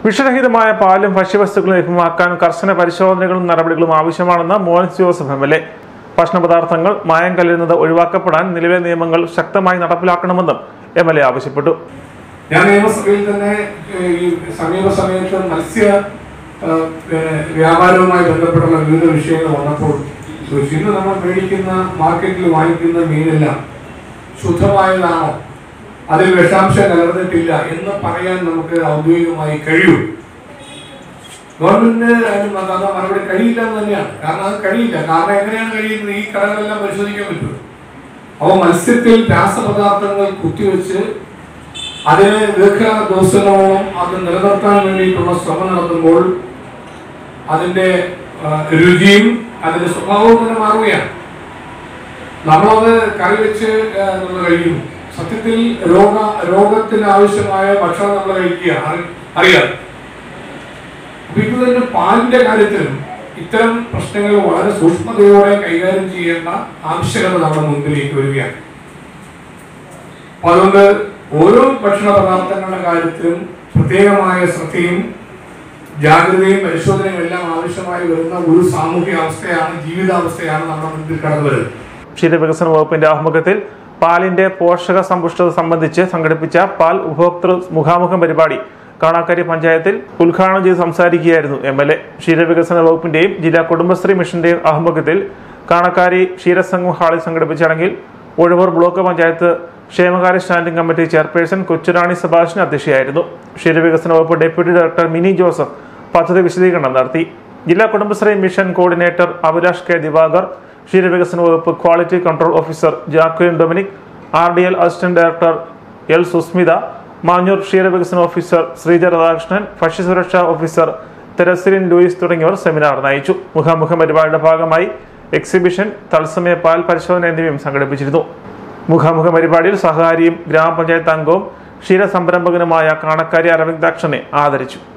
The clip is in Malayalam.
വിഷരഹിതമായ പാലും ഭക്ഷ്യവസ്തുക്കളും ലഭ്യമാക്കാൻ കർശന പരിശോധനകളും നടപടികളും ആവശ്യമാണെന്ന് Mons Joseph M L A ഭക്ഷണപദാർത്ഥങ്ങൾ മായം കലരുന്നത് ഒഴിവാക്കപ്പെടാൻ നിലവിലെ നിയമങ്ങൾ ശക്തമായി നടപ്പിലാക്കണമെന്നും എം എൽ എ ആവശ്യപ്പെട്ടു ഞാൻ നിയമസഭയിൽ തന്നെ ഏഹ്, ഈ സമീപ സമയത്ത് മത്സ്യ ഏഹ്, പിന്നെ വ്യാപാരവുമായി ബന്ധപ്പെട്ടുള്ള വിവിധ വിഷയങ്ങൾ വന്നപ്പോൾ ചോദിച്ചു ഇന്ന് നമ്മൾ മേടിക്കുന്ന മാർക്കറ്റിൽ വാങ്ങിക്കുന്ന മീനെല്ലാം ശുദ്ധമായതാണോ അതിൽ വിഷാംശം കലർന്നിട്ടില്ല എന്ന് പറയാൻ നമുക്ക് ഔദ്യോഗികമായി കഴിയൂ ഗവൺമെന്റിന് അതിന് അത് അത് മറുപടി കഴിയില്ല എന്ന് തന്നെയാണ് കാരണം അത് കഴിയില്ല കാരണം എങ്ങനെയാണ് കഴിയുന്നത് ഈ കടകളെല്ലാം പരിശോധിക്കാൻ പറ്റും അപ്പോൾ മത്സ്യത്തിൽ രാസപദാർത്ഥങ്ങൾ കുത്തിവെച്ച് അതിന് ദീർഘ ദിവസങ്ങളോളം അത് നിലനിർത്താൻ വേണ്ടിയിട്ടുള്ള ശ്രമം നടത്തുമ്പോൾ അതിന്റെ ആ, രുചിയും അതിന്റെ സ്വഭാവവും തന്നെ മാറുകയാണ് നമ്മളത് കറി വെച്ച് ആ, നമ്മൾ കഴിക്കുന്നു സത്യത്തിൽ രോഗ രോഗത്തിന് ആവശ്യമായ ഭക്ഷണം നമ്മൾ കഴിക്കുക അറി- അറിയാം അപ്പൊ ഇത് തന്നെ പാലിന്റെ കാര്യത്തിലും ഇത്തരം പ്രശ്നങ്ങൾ വളരെ സൂക്ഷ്മതയോടെ കൈകാര്യം ചെയ്യേണ്ട ആവശ്യകത നമ്മുടെ മുമ്പിലേക്ക് വരികയാണ് അപ്പൊ അതുകൊണ്ട് ഓരോ ഭക്ഷണ പദാർത്ഥങ്ങളുടെ കാര്യത്തിലും പ്രത്യേകമായ ശ്രദ്ധയും ജാഗ്രതയും പരിശോധനയും എല്ലാം ആവശ്യമായി വരുന്ന ഒരു സാമൂഹിക അവസ്ഥയാണ് ജീവിതാവസ്ഥയാണ് നമ്മുടെ മുൻപിൽ കടന്നു വരുന്നത് ക്ഷീരവികസന വകുപ്പിന്റെ ആഭിമുഖ്യത്തിൽ പാലിന്റെ പോഷക സമ്പുഷ്ടത സംബന്ധിച്ച് സംഘടിപ്പിച്ച പാൽ ഉപഭോക്തൃ മുഖാമുഖം പരിപാടി കാണാക്കരി പഞ്ചായത്തിൽ ഉദ്ഘാടനം ചെയ്ത് സംസാരിക്കുകയായിരുന്നു എം എൽ എ ക്ഷീരവികസന വകുപ്പിന്റെയും ജില്ലാ കുടുംബശ്രീ മിഷന്റെയും ആഭിമുഖ്യത്തിൽ കാണാക്കാരി ക്ഷീരസംഘം ഹാളിൽ സംഘടിപ്പിച്ച ചടങ്ങിൽ ഒഴുവൂർ ബ്ലോക്ക് പഞ്ചായത്ത് ക്ഷേമകാര്യ സ്റ്റാൻഡിംഗ് കമ്മിറ്റി ചെയർപേഴ്സൺ കൊച്ചുറാണി സബാഷിന് അധ്യക്ഷയായിരുന്നു ക്ഷീരവികസന വകുപ്പ് ഡെപ്യൂട്ടി ഡയറക്ടർ മിനി ജോസഫ് പദ്ധതി വിശദീകരണം നടത്തി ജില്ലാ Kudumbashree mission coordinator Abhilash K Diwakar ക്ഷീരവികസന വകുപ്പ് quality control officer Jacquin Dominic R D L assistant director L Susmitha Manjoor ക്ഷീരവികസന ഓഫീസർ ശ്രീജ രാധാകൃഷ്ണൻ ഭക്ഷ്യസുരക്ഷാ ഓഫീസർ തെരസിലിൻ ലൂയിസ് തുടങ്ങിയവർ സെമിനാർ നയിച്ചു മുഖാമുഖം പരിപാടിയുടെ ഭാഗമായി എക്സിബിഷൻ തത്സമയ പാൽ പരിശോധന എന്നിവയും സംഘടിപ്പിച്ചിരുന്നു മുഖാമുഖ പരിപാടിയിൽ സഹകാരിയും ഗ്രാമപഞ്ചായത്ത് അംഗവും ക്ഷീരസംരംഭകനുമായ കാണക്കാരി അരവിന്ദാക്ഷനെ ആദരിച്ചു